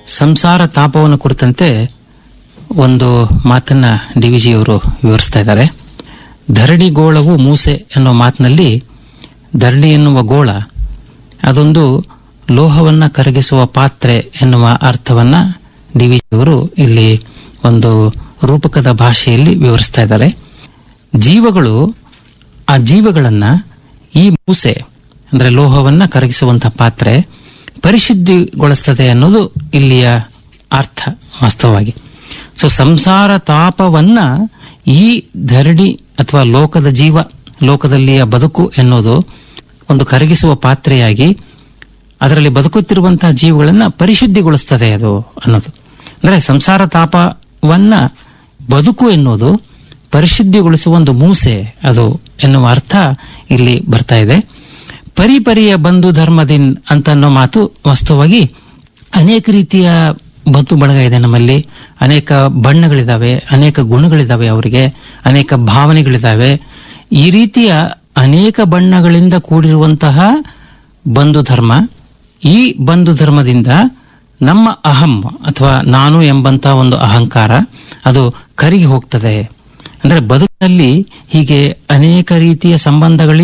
ಸಂಸಾರ ತಾಪವನ್ನು ಕುರಿತಂತೆ ಒಂದು ಮಾತನ್ನ ಡಿ ವಿ ಜಿಯವರು ವಿವರಿಸ್ತಾ ಇದ್ದಾರೆ ಧರಣಿ ಗೋಳವು ಮೂಸೆ ಎನ್ನುವ ಮಾತಿನಲ್ಲಿ ಧರಣಿ ಎನ್ನುವ ಗೋಳ ಅದೊಂದು ಲೋಹವನ್ನ ಕರಗಿಸುವ ಪಾತ್ರೆ ಎನ್ನುವ ಅರ್ಥವನ್ನ ಡಿ ವಿ ಜಿಯವರು ಇಲ್ಲಿ ಒಂದು ರೂಪಕದ ಭಾಷೆಯಲ್ಲಿ ವಿವರಿಸ್ತಾ ಇದ್ದಾರೆ ಜೀವಗಳು ಆ ಜೀವಗಳನ್ನ ಈ ಮೂಸೆ ಅಂದ್ರೆ ಲೋಹವನ್ನ ಕರಗಿಸುವಂತಹ ಪಾತ್ರೆ ಪರಿಶುದ್ಧಿಗೊಳಿಸ್ತದೆ ಅನ್ನೋದು ಇಲ್ಲಿಯ ಅರ್ಥ ವಾಸ್ತವವಾಗಿ ಸೊ ಸಂಸಾರ ತಾಪವನ್ನ ಈ ಧರಣಿ ಅಥವಾ ಲೋಕದ ಜೀವ ಲೋಕದಲ್ಲಿಯ ಬದುಕು ಎನ್ನುವುದು ಒಂದು ಕರಗಿಸುವ ಪಾತ್ರೆಯಾಗಿ ಅದರಲ್ಲಿ ಬದುಕುತ್ತಿರುವಂತಹ ಜೀವಗಳನ್ನ ಪರಿಶುದ್ಧಿಗೊಳಿಸ್ತದೆ ಅದು ಅನ್ನೋದು ಅಂದ್ರೆ ಸಂಸಾರ ತಾಪವನ್ನ ಬದುಕು ಎನ್ನುವುದು ಪರಿಶುದ್ಧಿಗೊಳಿಸುವ ಒಂದು ಮೂಸೆ ಅದು ಎನ್ನುವ ಅರ್ಥ ಇಲ್ಲಿ ಬರ್ತಾ ಇದೆ ಪರಿಪರಿಯ ಬಂಧು ಧರ್ಮದಿನ್ ಅಂತ ಅನ್ನೋ ಮಾತು ವಾಸ್ತವವಾಗಿ ಅನೇಕ ರೀತಿಯ ಬಂಧು ಬಳಗ ಇದೆ ನಮ್ಮಲ್ಲಿ ಅನೇಕ ಬಣ್ಣಗಳಿದಾವೆ ಅನೇಕ ಗುಣಗಳಿದಾವೆ ಅವರಿಗೆ ಅನೇಕ ಭಾವನೆಗಳಿದಾವೆ ಈ ರೀತಿಯ ಅನೇಕ ಬಣ್ಣಗಳಿಂದ ಕೂಡಿರುವಂತಹ ಬಂಧು ಧರ್ಮ ಈ ಬಂಧು ಧರ್ಮದಿಂದ ನಮ್ಮ ಅಹಂ ಅಥವಾ ನಾನು ಎಂಬಂತಹ ಒಂದು ಅಹಂಕಾರ ಅದು ಕರಗಿ ಹೋಗ್ತದೆ ಅಂದ್ರೆ ಬದುಕಿನಲ್ಲಿ ಹೀಗೆ ಅನೇಕ ರೀತಿಯ ಸಂಬಂಧಗಳಿಂದ